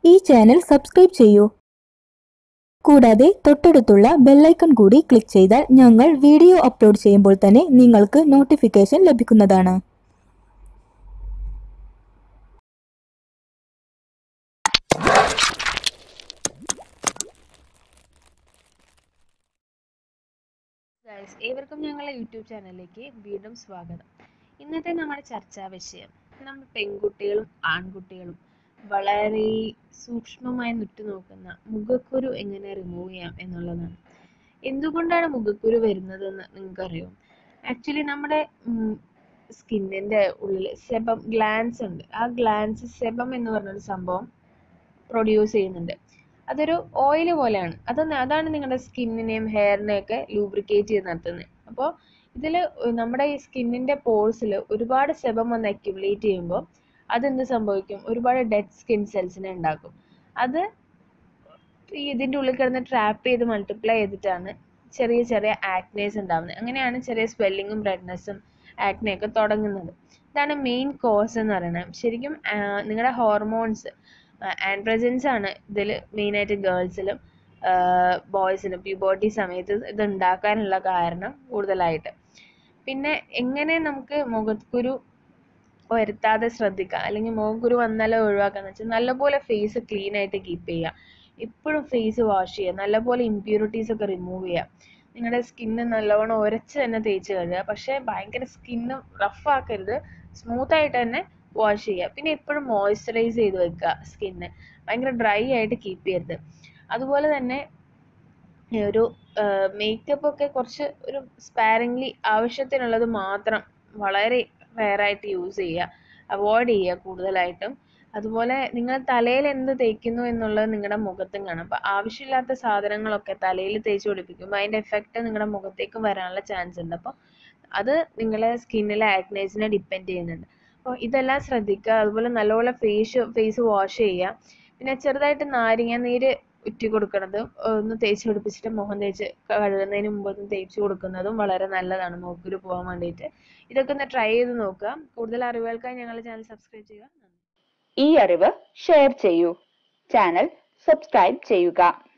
ഈ channel subscribe ചെയ്യൂ കൂടാതെ തൊട്ടടുത്തുള്ള ബെല്ലൈക്കൺ കൂടി ക്ലിക്ക് ചെയ്താൽ ഞങ്ങൾ വീഡിയോ അപ്ലോഡ് ചെയ്യുമ്പോൾ തന്നെ നിങ്ങൾക്ക് നോട്ടിഫിക്കേഷൻ ലഭിക്കുന്നതാണ് ഗൈസ് ഏവർക്കും ഞങ്ങളുടെ യൂട്യൂബ് ചാനലിലേക്ക് വീണ്ടും സ്വാഗതം ഇന്നത്തെ നമ്മുടെ ചർച്ചാ വിഷയം നമ്മൾ പെൺകുട്ടികളും ആൺകുട്ടികളും വളരെ സൂക്ഷ്മമായി നുറ്റുനോക്കുന്ന മുഖക്കുരു എങ്ങനെ റിമൂവ് ചെയ്യാം എന്നുള്ളതാണ് എന്തുകൊണ്ടാണ് മുഖക്കുരു വരുന്നതെന്ന് നിങ്ങൾക്കറിയോ ആക്ച്വലി നമ്മുടെ സ്കിന്നിൻ്റെ ഉള്ളിൽ സെബം ഗ്ലാൻസ് ഉണ്ട് ആ ഗ്ലാൻസ് സെബം എന്ന് പറഞ്ഞൊരു സംഭവം പ്രൊഡ്യൂസ് ചെയ്യുന്നുണ്ട് അതൊരു ഓയിൽ പോലെയാണ് അത് അതാണ് നിങ്ങളുടെ സ്കിന്നിനെയും ഹെയറിനെയും ഒക്കെ ലൂബ്രിക്കേറ്റ് ചെയ്ത് നിർത്തുന്നത് അപ്പോൾ ഇതിൽ നമ്മുടെ ഈ സ്കിന്നിൻ്റെ പോഴ്സിൽ ഒരുപാട് സെബം വന്ന് അക്യുമുലേറ്റ് ചെയ്യുമ്പോൾ അതെന്ത് സംഭവിക്കും ഒരുപാട് ഡെഡ് സ്കിൻ സെൽസിനെ ഉണ്ടാക്കും അത് ഈ ഇതിൻ്റെ ഉള്ളിൽ കിടന്ന് ട്രാപ്പ് ചെയ്ത് മൾട്ടിപ്ലൈ ചെയ്തിട്ടാണ് ചെറിയ ചെറിയ ആക്നേസ് ഉണ്ടാവുന്നത് അങ്ങനെയാണ് ചെറിയ സ്വെല്ലിങ്ങും റെഡ്നെസ്സും ആക്നെയൊക്കെ തുടങ്ങുന്നത് ഇതാണ് മെയിൻ കോസ് എന്ന് പറയുന്നത് ശരിക്കും നിങ്ങളുടെ ഹോർമോൺസ് ആൻഡ്രജൻസ് ആണ് ഇതിൽ മെയിനായിട്ട് ഗേൾസിലും ബോയ്സിലും പ്യൂബോർട്ടി സമയത്ത് ഇത് ഉണ്ടാക്കാനുള്ള കാരണം കൂടുതലായിട്ട് പിന്നെ എങ്ങനെ നമുക്ക് മുഖക്കുരു വരുത്താതെ ശ്രദ്ധിക്കാം അല്ലെങ്കിൽ മുഖക്കുരു വന്നാലേ ഒഴിവാക്കാന്ന് വെച്ചാൽ നല്ലപോലെ ഫേസ് ക്ലീൻ ആയിട്ട് കീപ്പ് ചെയ്യുക എപ്പോഴും ഫേസ് വാഷ് ചെയ്യുക നല്ലപോലെ ഇമ്പ്യൂരിറ്റീസ് ഒക്കെ റിമൂവ് ചെയ്യുക നിങ്ങളുടെ സ്കിന്ന് നല്ലവണ്ണം ഉരച്ച് തന്നെ തേച്ച് കഴുകുക പക്ഷേ ഭയങ്കര സ്കിന്ന് റഫ് ആക്കരുത് സ്മൂത്ത് ആയിട്ട് തന്നെ വാഷ് ചെയ്യുക പിന്നെ എപ്പോഴും മോയ്സ്ചറൈസ് ചെയ്ത് വെക്കുക സ്കിന്ന് ഭയങ്കര ഡ്രൈ ആയിട്ട് കീപ്പ് ചെയ്യരുത് അതുപോലെ തന്നെ ഒരു മേക്കപ്പ് ഒക്കെ കുറച്ച് ഒരു സ്പാരിങ്ലി ആവശ്യത്തിനുള്ളത് മാത്രം വളരെ റെയറായിട്ട് യൂസ് ചെയ്യുക അവോയ്ഡ് ചെയ്യുക കൂടുതലായിട്ടും അതുപോലെ നിങ്ങൾ തലയിൽ എന്ത് തേക്കുന്നു എന്നുള്ളത് നിങ്ങളുടെ മുഖത്തും കാണാം അപ്പോൾ ആവശ്യമില്ലാത്ത സാധനങ്ങളൊക്കെ തലയിൽ തേച്ച് പിടിപ്പിക്കുമ്പോൾ അതിൻ്റെ എഫക്റ്റ് നിങ്ങളുടെ മുഖത്തേക്ക് വരാനുള്ള ചാൻസ് ഉണ്ട് അപ്പോൾ അത് നിങ്ങളെ സ്കിന്നിലെ ആക്നേസിനെ ഡിപ്പെൻഡ് ചെയ്യുന്നുണ്ട് അപ്പോൾ ഇതെല്ലാം ശ്രദ്ധിക്കുക അതുപോലെ നല്ലപോലെ ഫേസ് ഫേസ് വാഷ് ചെയ്യുക പിന്നെ ചെറുതായിട്ട് നാരങ്ങ നീര് ഉറ്റി കൊടുക്കുന്നതും ഒന്ന് തേച്ച് പിടിപ്പിച്ചിട്ട് മുഖം തേച്ച് കഴുകുന്നതിന് മുമ്പ് ഒന്ന് തേച്ച് കൊടുക്കുന്നതും വളരെ നല്ലതാണ് മുഖക്കുരു പോകാൻ വേണ്ടിയിട്ട് ഇതൊക്കെ ഒന്ന് ട്രൈ ചെയ്ത് നോക്കുക കൂടുതൽ അറിവുകൾക്കായി ഞങ്ങളുടെ ചാനൽ സബ്സ്ക്രൈബ് ചെയ്യുക ഈ അറിവ് ഷെയർ ചെയ്യൂ ചാനൽ സബ്സ്ക്രൈബ് ചെയ്യുക